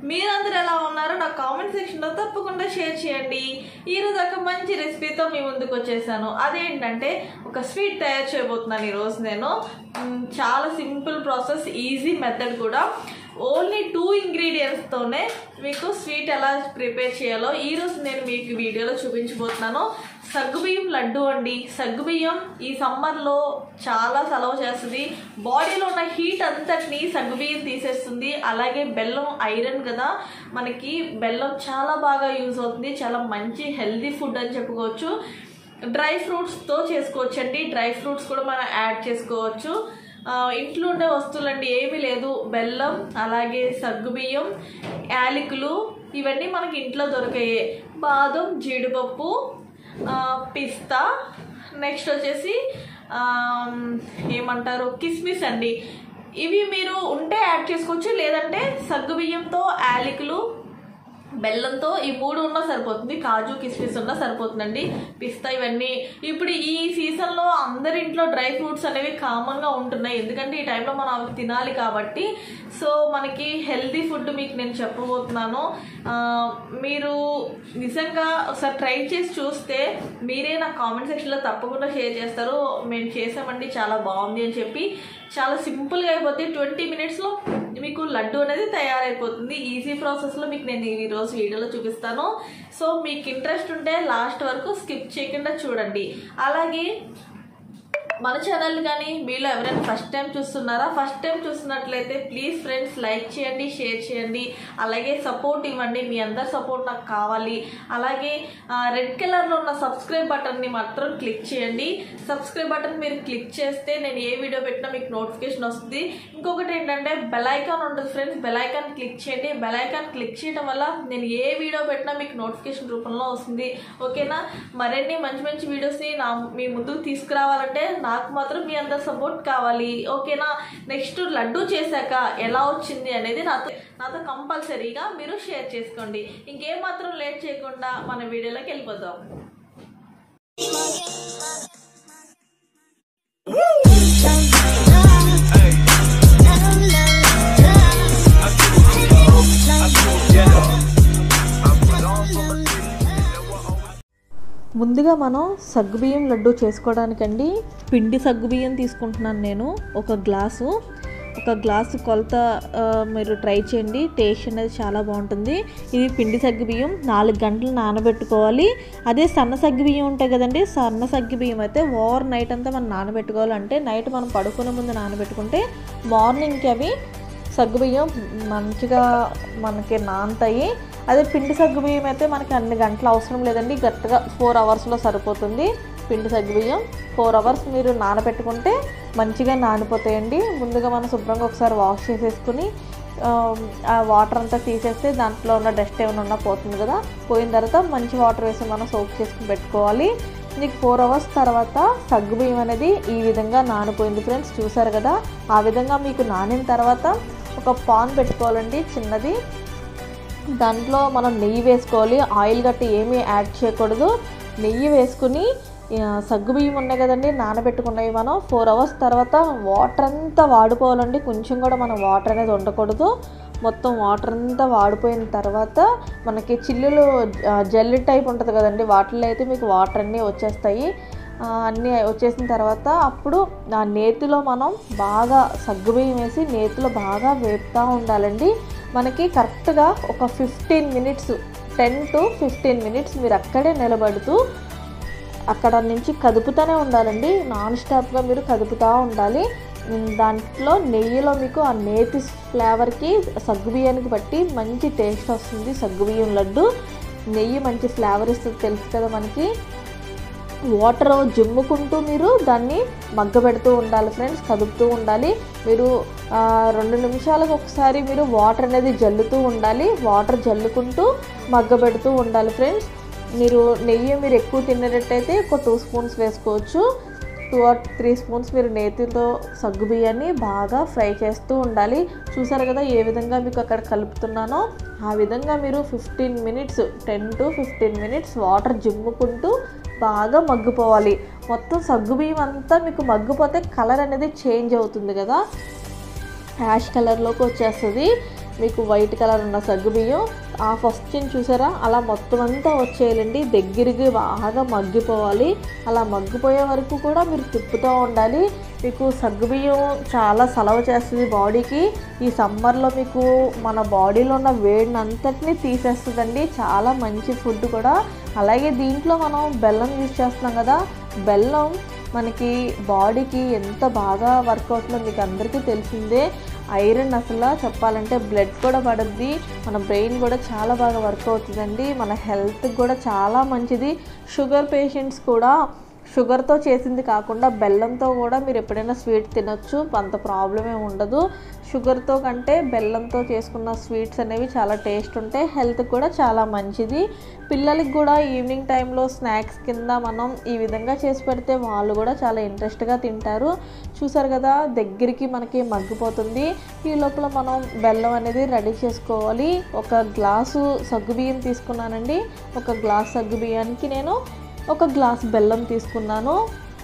మీరందరూ ఎలా ఉన్నారో నా కామెంట్ సెక్షన్లో తప్పకుండా షేర్ చేయండి ఈరోజు ఒక మంచి రెసిపీతో మీ ముందుకు వచ్చేసాను అదేంటంటే ఒక స్వీట్ తయారు చేయబోతున్నాను ఈరోజు నేను మ్, చాలా సింపుల్ ప్రాసెస్ ఈజీ మెథడ్ కూడా ఓన్లీ టూ ఇంగ్రీడియంట్స్తోనే మీకు స్వీట్ ఎలా ప్రిపేర్ చేయాలో ఈరోజు నేను మీకు వీడియోలో చూపించబోతున్నాను సగ్గుబియ్యం లడ్డు అండి సగ్గుబియ్యం ఈ సమ్మర్లో చాలా సెలవు చేస్తుంది బాడీలో ఉన్న హీట్ అంతటిని సగ్గుబియ్యం తీసేస్తుంది అలాగే బెల్లం ఐరన్ కదా మనకి బెల్లం చాలా బాగా యూజ్ అవుతుంది చాలా మంచి హెల్దీ ఫుడ్ అని చెప్పుకోవచ్చు డ్రై ఫ్రూట్స్తో చేసుకోవచ్చు అండి డ్రై ఫ్రూట్స్ కూడా మనం యాడ్ చేసుకోవచ్చు ఆ, ఇంట్లో ఉండే వస్తువులండి ఏమీ లేదు బెల్లం అలాగే సగ్గుబియ్యం యాలకులు ఇవన్నీ మనకి ఇంట్లో దొరికాయి బాదం జీడిపప్పు ఆ, పిస్తా నెక్స్ట్ వచ్చేసి ఆ, ఏమంటారు కిస్మిస్ అండి ఇవి మీరు ఉంటే యాడ్ చేసుకోవచ్చు లేదంటే సగ్గుబియ్యంతో యాలకులు బెల్లంతో ఈ మూడు ఉన్నా సరిపోతుంది కాజు కిస్మిస్ ఉన్నా సరిపోతుందండి పిస్తా ఇవన్నీ ఇప్పుడు ఈ సీజన్లో అందరి ఇంట్లో డ్రై ఫ్రూట్స్ అనేవి కామన్గా ఉంటున్నాయి ఎందుకంటే ఈ టైంలో మనం అవి తినాలి కాబట్టి సో మనకి హెల్దీ ఫుడ్ మీకు నేను చెప్పబోతున్నాను ఆ, మీరు నిజంగా ఒకసారి ట్రై చేసి చూస్తే మీరే నా కామెంట్ సెక్షన్లో తప్పకుండా షేర్ చేస్తారు మేము చేసామండి చాలా బాగుంది అని చెప్పి చాలా సింపుల్గా అయిపోతే ట్వంటీ మినిట్స్లో మీకు లడ్డు అనేది తయారైపోతుంది ఈజీ ప్రాసెస్లో మీకు నేను ఈ రోజు వీడియోలో చూపిస్తాను సో మీకు ఇంట్రెస్ట్ ఉంటే లాస్ట్ వరకు స్కిప్ చేయకుండా చూడండి అలాగే మన ఛానల్ కానీ మీలో ఎవరైనా ఫస్ట్ టైం చూస్తున్నారా ఫస్ట్ టైం చూస్తున్నట్లయితే ప్లీజ్ ఫ్రెండ్స్ లైక్ చేయండి షేర్ చేయండి అలాగే సపోర్ట్ ఇవ్వండి మీ అందరి సపోర్ట్ నాకు కావాలి అలాగే రెడ్ కలర్లో ఉన్న సబ్స్క్రైబ్ బటన్ని మాత్రం క్లిక్ చేయండి సబ్స్క్రైబ్ బటన్ మీరు క్లిక్ చేస్తే నేను ఏ వీడియో పెట్టినా మీకు నోటిఫికేషన్ వస్తుంది ఇంకొకటి ఏంటంటే బెల్ ఐకాన్ ఉంటుంది ఫ్రెండ్స్ బెల్ ఐకాన్ క్లిక్ చేయండి బెల్ ఐకాన్ క్లిక్ చేయడం వల్ల నేను ఏ వీడియో పెట్టినా మీకు నోటిఫికేషన్ రూపంలో వస్తుంది ఓకేనా మరిన్ని మంచి మంచి వీడియోస్ని నా మీ ముందుకు తీసుకురావాలంటే నాకు మాత్రం మీ అందరి సపోర్ట్ కావాలి ఓకేనా నెక్స్ట్ లడ్డు చేశాక ఎలా వచ్చింది అనేది నాతో నాతో కంపల్సరీగా మీరు షేర్ చేసుకోండి ఇంకేం మాత్రం లేట్ చేయకుండా మన వీడియోలోకి వెళ్ళిపోదాం ముందుగా మనం సగ్గుబియ్యం లడ్డు చేసుకోవడానికండి పిండి సగ్గుబియ్యం తీసుకుంటున్నాను నేను ఒక గ్లాసు ఒక గ్లాసు కొలత ఆ, మీరు ట్రై చేయండి టేస్ట్ అనేది చాలా బాగుంటుంది ఇది పిండి సగ్గుబియ్యం నాలుగు గంటలు నానబెట్టుకోవాలి అదే సన్న సగ్గుబియ్యం ఉంటాయి కదండి సన్న సగ్గుబియ్యం అయితే ఓవర్ నైట్ అంతా మనం నానబెట్టుకోవాలంటే నైట్ మనం పడుకునే ముందు నానబెట్టుకుంటే మార్నింగ్కి అవి సగ్గుబియ్యం మంచిగా మనకి నానతాయి అదే పిండి సగ్గుబియ్యం అయితే మనకి అన్ని గంటలు అవసరం లేదండి గట్టిగా ఫోర్ అవర్స్లో సరిపోతుంది పిండి సగ్గుబియ్యం ఫోర్ అవర్స్ మీరు నానబెట్టుకుంటే మంచిగా నానిపోతాయండి ముందుగా మనం శుభ్రంగా ఒకసారి వాష్ చేసేసుకుని ఆ, ఆ వాటర్ అంతా తీసేస్తే దాంట్లో ఉన్న డస్ట్ ఏమైనా ఉన్నా పోతుంది కదా పోయిన తర్వాత మంచి వాటర్ వేసి మనం సోప్ చేసుకుని పెట్టుకోవాలి నీకు ఫోర్ అవర్స్ తర్వాత సగ్గుబియ్యం అనేది ఈ విధంగా నానిపోయింది ఫ్రెండ్స్ చూసారు కదా ఆ విధంగా మీకు నానిన తర్వాత ఒక పాన్ పెట్టుకోవాలండి చిన్నది దాంట్లో మనం నెయ్యి వేసుకోవాలి ఆయిల్ గట్టి ఏమీ యాడ్ చేయకూడదు నెయ్యి వేసుకుని ఆ, సగ్గుబియ్యం ఉన్నాయి కదండి నానబెట్టుకున్నవి మనం ఫోర్ అవర్స్ తర్వాత వాటర్ అంతా వాడిపోవాలండి కొంచెం కూడా మనం వాటర్ అనేది ఉండకూడదు మొత్తం వాటర్ అంతా వాడిపోయిన తర్వాత మనకి చిల్లులు ఆ, జెల్లీ టైప్ ఉంటుంది కదండి వాటిల్లో అయితే మీకు వాటర్ అన్నీ వచ్చేస్తాయి ఆ, అన్నీ వచ్చేసిన తర్వాత అప్పుడు ఆ నేతిలో మనం బాగా సగ్గుబియ్యం వేసి నేతిలో బాగా వేపుతూ ఉండాలండి మనకి కరెక్ట్గా ఒక fifteen minutes ten to fifteen minutes మీరు అక్కడే నిలబడుతూ అక్కడ నుంచి కదుపుతూనే ఉండాలండి నాన్ స్టాప్గా మీరు కదుపుతూ ఉండాలి ఉమ్, దాంట్లో నెయ్యిలో మీకు ఆ నేతి ఫ్లేవర్కి సగ్గుబియ్యానికి బట్టి మంచి టేస్ట్ వస్తుంది సగ్గుబియ్యం లడ్డు నెయ్యి మంచి ఫ్లేవర్ ఇస్తుంది తెలుసు కదా మనకి వాటర్ జుమ్ముకుంటూ మీరు దాన్ని మగ్గబెడుతూ ఉండాలి ఫ్రెండ్స్ కదుపుతూ ఉండాలి మీరు ఆ, రెండు నిమిషాలకు ఒకసారి మీరు వాటర్ అనేది జల్లుతూ ఉండాలి వాటర్ జల్లుకుంటూ మగ్గబెడుతూ ఉండాలి ఫ్రెండ్స్ మీరు నెయ్యి మీరు ఎక్కువ తినేటట్టయితే ఒక టూ స్పూన్స్ వేసుకోవచ్చు టూ ఆర్ త్రీ స్పూన్స్ మీరు నేతితో సగ్గు బియ్యాన్ని బాగా ఫ్రై చేస్తూ ఉండాలి చూసారు కదా ఏ విధంగా మీకు అక్కడ కలుపుతున్నానో ఆ విధంగా మీరు fifteen minutes ten to fifteen minutes water జిమ్ముకుంటూ బాగా మగ్గిపోవాలి మొత్తం సగ్గు బియ్యం అంతా మీకు మగ్గిపోతే కలర్ అనేది చేంజ్ అవుతుంది కదా యాష్ కలర్లోకి వచ్చేస్తుంది మీకు వైట్ కలర్ ఉన్న సగ్గుబియ్యం ఆ ఫస్ట్ చూసారా అలా మొత్తం అంతా వచ్చేయాలండి దగ్గరికి బాగా మగ్గిపోవాలి అలా మగ్గిపోయే వరకు కూడా మీరు తిప్పుతూ ఉండాలి మీకు సగ్గుబియ్యం చాలా సలవ చేస్తుంది బాడీకి ఈ సమ్మర్లో మీకు మన బాడీలో ఉన్న వేడిని అంతటినీ తీసేస్తుందండి చాలా మంచి ఫుడ్ కూడా అలాగే దీంట్లో మనం బెల్లం యూజ్ చేస్తున్నాం కదా బెల్లం మనకి బాడీకి ఎంత బాగా వర్క్ అవుతుందో మీకు అందరికీ తెలిసిందే ఐరన్ అసలు చెప్పాలంటే బ్లడ్ కూడా పడుద్ది మన బ్రెయిన్ కూడా చాలా బాగా వర్క్ అవుతుందండి మన హెల్త్కి కూడా చాలా మంచిది షుగర్ పేషెంట్స్ కూడా షుగర్తో చేసింది కాకుండా బెల్లంతో కూడా మీరు ఎప్పుడైనా స్వీట్ తినొచ్చు అంత ప్రాబ్లం ఏమి ఉండదు షుగర్తో కంటే బెల్లంతో చేసుకున్న స్వీట్స్ అనేవి చాలా టేస్ట్ ఉంటాయి హెల్త్ కూడా చాలా మంచిది పిల్లలకి కూడా ఈవినింగ్ టైంలో స్నాక్స్ కింద మనం ఈ విధంగా చేసి పెడితే వాళ్ళు కూడా చాలా ఇంట్రెస్ట్గా తింటారు చూసారు కదా దగ్గరికి మనకి మగ్గిపోతుంది ఈ లోపల మనం బెల్లం అనేది రెడీ చేసుకోవాలి ఒక గ్లాసు సగ్గుబియ్యం తీసుకున్నానండి ఒక గ్లాస్ సగ్గుబియ్యానికి నేను ఒక గ్లాస్ బెల్లం తీసుకున్నాను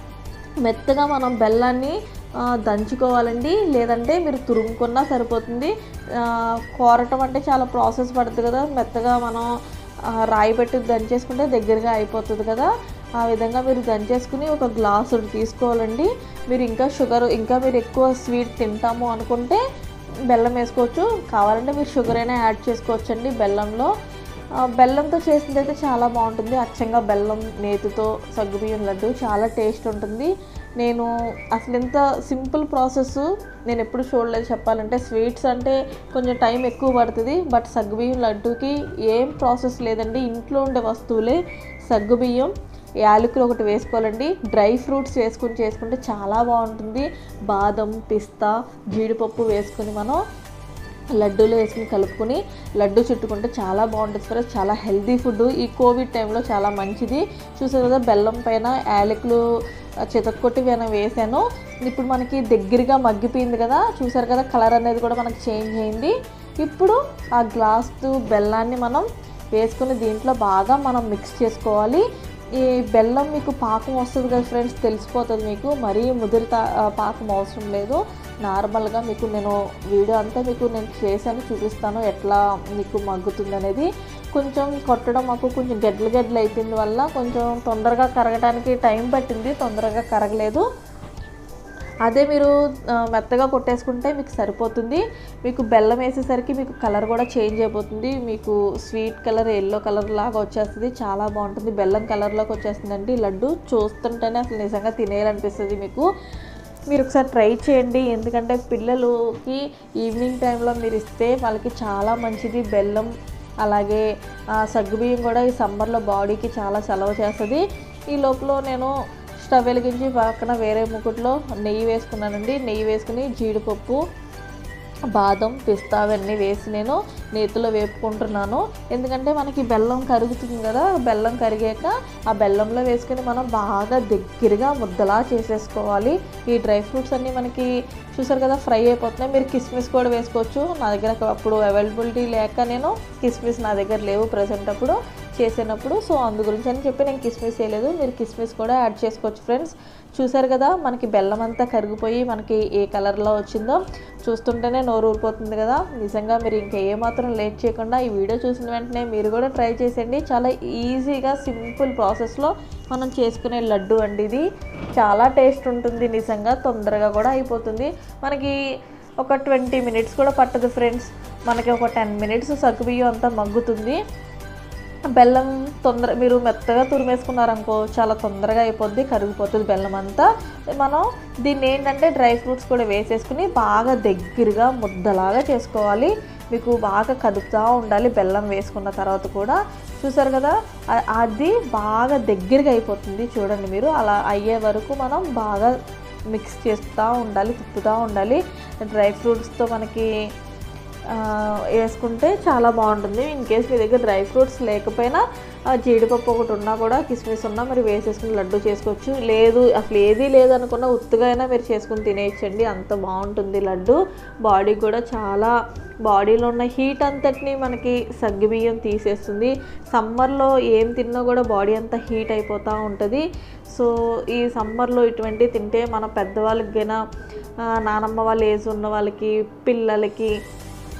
మెత్తగా మనం బెల్లాన్ని ఆ, దంచుకోవాలండి లేదంటే మీరు తురుముకున్నా సరిపోతుంది ఆ, కోరటం అంటే చాలా ప్రాసెస్ పడుతుంది కదా మెత్తగా మనం ఆ, రాయి పెట్టి దంచేసుకుంటే దగ్గరగా అయిపోతుంది కదా ఆ విధంగా మీరు దంచేసుకుని ఒక గ్లాసు తీసుకోవాలండి మీరు ఇంకా షుగర్ ఇంకా మీరు ఎక్కువ స్వీట్ తింటాము అనుకుంటే బెల్లం వేసుకోవచ్చు కావాలంటే మీరు షుగర్ అయినా యాడ్ చేసుకోవచ్చండి బెల్లంలో ఆ, బెల్లంతో చేసింది అయితే చాలా బాగుంటుంది అచ్చంగా బెల్లం నేతితో సగ్గుబియ్యం లడ్డు చాలా టేస్ట్ ఉంటుంది నేను అసలు ఎంత సింపుల్ ప్రాసెస్ నేను ఎప్పుడు చూడలేదు చెప్పాలంటే స్వీట్స్ అంటే కొంచెం టైం ఎక్కువ పడుతుంది బట్ సగ్గుబియ్యం లడ్డూకి ఏం ప్రాసెస్ లేదండి ఇంట్లో ఉండే వస్తువులే సగ్గుబియ్యం యాలకులు ఒకటి వేసుకోవాలండి డ్రై ఫ్రూట్స్ వేసుకుని చేసుకుంటే చాలా బాగుంటుంది బాదం పిస్తా జీడిపప్పు వేసుకుని మనం లడ్డూలు వేసుకుని కలుపుకొని లడ్డు చుట్టుకుంటే చాలా బాగుంటుంది ఫ్రెండ్స్ చాలా హెల్దీ ఫుడ్ ఈ కోవిడ్ టైంలో చాలా మంచిది చూసారు కదా బెల్లం పైన యాలకులు చితక్కొట్టి నేను వేసాను ఇప్పుడు మనకి దగ్గరగా మగ్గిపోయింది కదా చూసారు కదా కలర్ అనేది కూడా మనకి చేంజ్ అయింది ఇప్పుడు ఆ గ్లాస్ బెల్లాన్ని మనం వేసుకుని దీంట్లో బాగా మనం మిక్స్ చేసుకోవాలి ఈ బెల్లం మీకు పాకం వస్తుంది కదా ఫ్రెండ్స్ తెలిసిపోతుంది మీకు మరీ ముదిరి తా- ఆ, పాకం అవసరం లేదు నార్మల్గా మీకు నేను వీడియో అంతా మీకు నేను చేశాను చూపిస్తాను ఎట్లా మీకు మగ్గుతుంది అనేది కొంచెం కొట్టడం మాకు కొంచెం గడ్డలు గడ్డలు అయిపోయింది వల్ల కొంచెం తొందరగా కరగడానికి టైం పట్టింది తొందరగా కరగలేదు అదే మీరు ఆ, మెత్తగా కొట్టేసుకుంటే మీకు సరిపోతుంది మీకు బెల్లం వేసేసరికి మీకు కలర్ కూడా చేంజ్ అయిపోతుంది మీకు స్వీట్ కలర్ ఎల్లో కలర్ లాగా వచ్చేస్తుంది చాలా బాగుంటుంది బెల్లం కలర్లోకి వచ్చేస్తుందండి లడ్డు చూస్తుంటేనే అసలు నిజంగా తినేయాలనిపిస్తుంది మీకు మీరు ఒకసారి ట్రై చేయండి ఎందుకంటే పిల్లలకి ఈవినింగ్ టైంలో మీరు ఇస్తే వాళ్ళకి చాలా మంచిది బెల్లం అలాగే ఆ, సగ్గుబియ్యం కూడా ఈ సమ్మర్లో బాడీకి చాలా సెలవు చేస్తుంది ఈ లోపల నేను స్టవ్ వెలిగించి పక్కన వేరే ముకుట్లో నెయ్యి వేసుకున్నానండి నెయ్యి వేసుకుని జీడిపప్పు బాదం పిస్తా అవన్నీ వేసి నేను నేతిలో వేపుకుంటున్నాను ఎందుకంటే మనకి బెల్లం కరుగుతుంది కదా బెల్లం కరిగాక ఆ బెల్లంలో వేసుకుని మనం బాగా దగ్గరగా ముద్దలా చేసేసుకోవాలి ఈ డ్రై ఫ్రూట్స్ అన్నీ మనకి చూసారు కదా ఫ్రై అయిపోతున్నాయి మీరు కిస్మిస్ కూడా వేసుకోవచ్చు నా దగ్గర అప్పుడు అవైలబిలిటీ లేక నేను కిస్మిస్ నా దగ్గర లేవు ప్రజెంట్ అప్పుడు చేసినప్పుడు సో అందు గురించి అని చెప్పి నేను కిస్మిస్ వేయలేదు మీరు కిస్మిస్ కూడా యాడ్ చేసుకోవచ్చు ఫ్రెండ్స్ చూసారు కదా మనకి బెల్లం అంతా కరిగిపోయి మనకి ఏ కలర్లో వచ్చిందో చూస్తుంటేనే నోరు ఊరిపోతుంది కదా నిజంగా మీరు ఇంకా ఏమాత్రం లేట్ చేయకుండా ఈ వీడియో చూసిన వెంటనే మీరు కూడా ట్రై చేసేయండి చాలా ఈజీగా సింపుల్ ప్రాసెస్లో మనం చేసుకునే లడ్డు అండి ఇది చాలా టేస్ట్ ఉంటుంది నిజంగా తొందరగా కూడా అయిపోతుంది మనకి ఒక ట్వంటీ మినిట్స్ కూడా పట్టదు ఫ్రెండ్స్ మనకి ఒక టెన్ మినిట్స్ సగ్గుబియ్యం అంతా మగ్గుతుంది బెల్లం తొందర మీరు మెత్తగా తురిమేసుకున్నారనుకో చాలా తొందరగా అయిపోద్ది కరిగిపోతుంది బెల్లం అంతా మనం దీన్ని ఏంటంటే డ్రై ఫ్రూట్స్ కూడా వేసేసుకుని బాగా దగ్గరగా ముద్దలాగా చేసుకోవాలి మీకు బాగా కదుపుతూ ఉండాలి బెల్లం వేసుకున్న తర్వాత కూడా చూసారు కదా అ- అది బాగా దగ్గరగా అయిపోతుంది చూడండి మీరు అలా అయ్యే వరకు మనం బాగా మిక్స్ చేస్తూ ఉండాలి తిప్పుతూ ఉండాలి డ్రై ఫ్రూట్స్తో మనకి ఆ, వేసుకుంటే చాలా బాగుంటుంది ఇన్ కేస్ మీ దగ్గర డ్రై ఫ్రూట్స్ లేకపోయినా ఆ, జీడిపప్పు ఒకటి ఉన్నా కూడా కిస్మిస్ ఉన్నా మీరు వేసేసుకుని లడ్డు చేసుకోవచ్చు లేదు అసలు ఏది లేదనుకున్నా ఉత్తుగా అయినా మీరు చేసుకుని తినేయచ్చండి అంత బాగుంటుంది లడ్డు బాడీ కూడా చాలా బాడీలో ఉన్న హీట్ అంతటిని మనకి సగ్గుబియ్యం తీసేస్తుంది సమ్మర్లో ఏం తిన్నా కూడా బాడీ అంతా హీట్ అయిపోతూ ఉంటుంది సో ఈ సమ్మర్లో ఇటువంటి తింటే మన పెద్దవాళ్ళకి గైనా నానమ్మ వాళ్ళ ఏజ్ ఉన్న వాళ్ళకి పిల్లలకి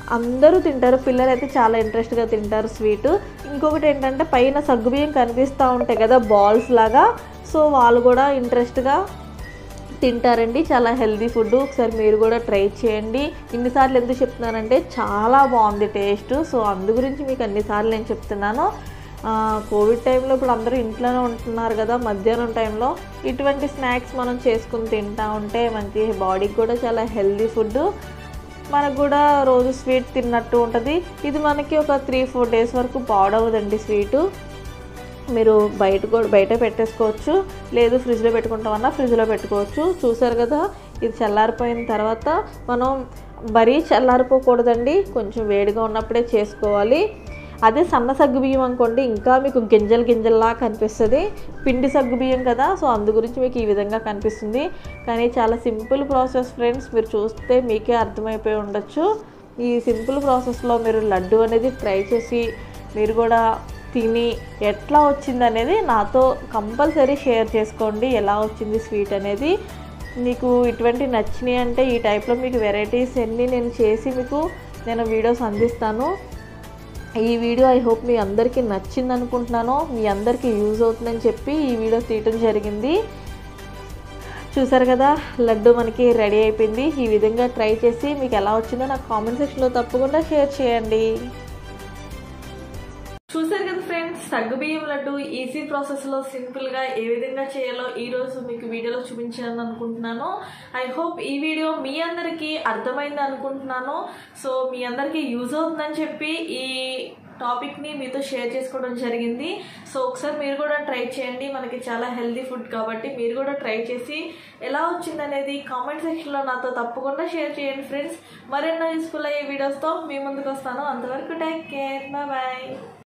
అందరూ తింటారు పిల్లలు అయితే చాలా ఇంట్రెస్ట్గా తింటారు స్వీట్ ఇంకొకటి ఏంటంటే పైన సగ్గుబియ్యం కనిపిస్తూ ఉంటాయి కదా బాల్స్ లాగా సో వాళ్ళు కూడా ఇంట్రెస్ట్గా తింటారండి చాలా హెల్దీ ఫుడ్ ఒకసారి మీరు కూడా ట్రై చేయండి ఇన్నిసార్లు ఎందుకు చెప్తున్నానంటే చాలా బాగుంది టేస్ట్ సో అందు గురించి మీకు అన్నిసార్లు నేను చెప్తున్నాను ఆ, కోవిడ్ టైంలో ఇప్పుడు అందరూ ఇంట్లోనే ఉంటున్నారు కదా మధ్యాహ్నం టైంలో ఇటువంటి స్నాక్స్ మనం చేసుకుని తింటా ఉంటే మంచి బాడీకి కూడా చాలా హెల్దీ ఫుడ్ మనకు కూడా రోజు స్వీట్ తిన్నట్టు ఉంటుంది ఇది మనకి ఒక త్రీ ఫోర్ డేస్ వరకు పాడవదండి స్వీటు మీరు బయట కూడా బయట పెట్టేసుకోవచ్చు లేదు ఫ్రిడ్జ్లో పెట్టుకుంటామన్నా ఫ్రిడ్జ్లో పెట్టుకోవచ్చు చూసారు కదా ఇది చల్లారిపోయిన తర్వాత మనం మరీ చల్లారిపోకూడదండి కొంచెం వేడిగా ఉన్నప్పుడే చేసుకోవాలి అదే సన్న సగ్గు బియ్యం అనుకోండి ఇంకా మీకు గింజలు గింజల్లా కనిపిస్తుంది పిండి సగ్గు బియ్యం కదా సో అందు గురించి మీకు ఈ విధంగా కనిపిస్తుంది కానీ చాలా సింపుల్ ప్రాసెస్ ఫ్రెండ్స్ మీరు చూస్తే మీకే అర్థమైపోయి ఉండొచ్చు ఈ సింపుల్ ప్రాసెస్లో మీరు లడ్డు అనేది ట్రై చేసి మీరు కూడా తిని ఎట్లా వచ్చింది అనేది నాతో కంపల్సరీ షేర్ చేసుకోండి ఎలా వచ్చింది స్వీట్ అనేది మీకు ఇటువంటి నచ్చినాయి అంటే ఈ టైప్లో మీకు వెరైటీస్ ఎన్ని నేను చేసి మీకు నేను వీడియోస్ అందిస్తాను ఈ వీడియో ఐ హోప్ మీ అందరికీ నచ్చింది అనుకుంటున్నాను మీ అందరికీ యూజ్ అవుతుందని చెప్పి ఈ వీడియో తీయటం జరిగింది చూసారు కదా లడ్డు మనకి రెడీ అయిపోయింది ఈ విధంగా ట్రై చేసి మీకు ఎలా వచ్చిందో నాకు కామెంట్ సెక్షన్లో తప్పకుండా షేర్ చేయండి చూసారు కదా ఫ్రెండ్స్ సగ్గుబియ్యం లడ్డు ఈజీ ప్రాసెస్లో సింపుల్గా ఏ విధంగా చేయాలో ఈ రోజు మీకు వీడియోలో చూపించాను అనుకుంటున్నాను ఐ హోప్ ఈ వీడియో మీ అందరికీ అర్థమైంది అనుకుంటున్నాను సో మీ అందరికీ యూజ్ అవుతుందని చెప్పి ఈ టాపిక్ని మీతో షేర్ చేసుకోవడం జరిగింది సో ఒకసారి మీరు కూడా ట్రై చేయండి మనకి చాలా హెల్దీ ఫుడ్ కాబట్టి మీరు కూడా ట్రై చేసి ఎలా వచ్చిందనేది కామెంట్ సెక్షన్లో నాతో తప్పకుండా షేర్ చేయండి ఫ్రెండ్స్ మరెన్నో యూస్ఫుల్ అయ్యే వీడియోస్తో మీ ముందుకు వస్తాను అంతవరకు టేక్ కేర్ బాయ్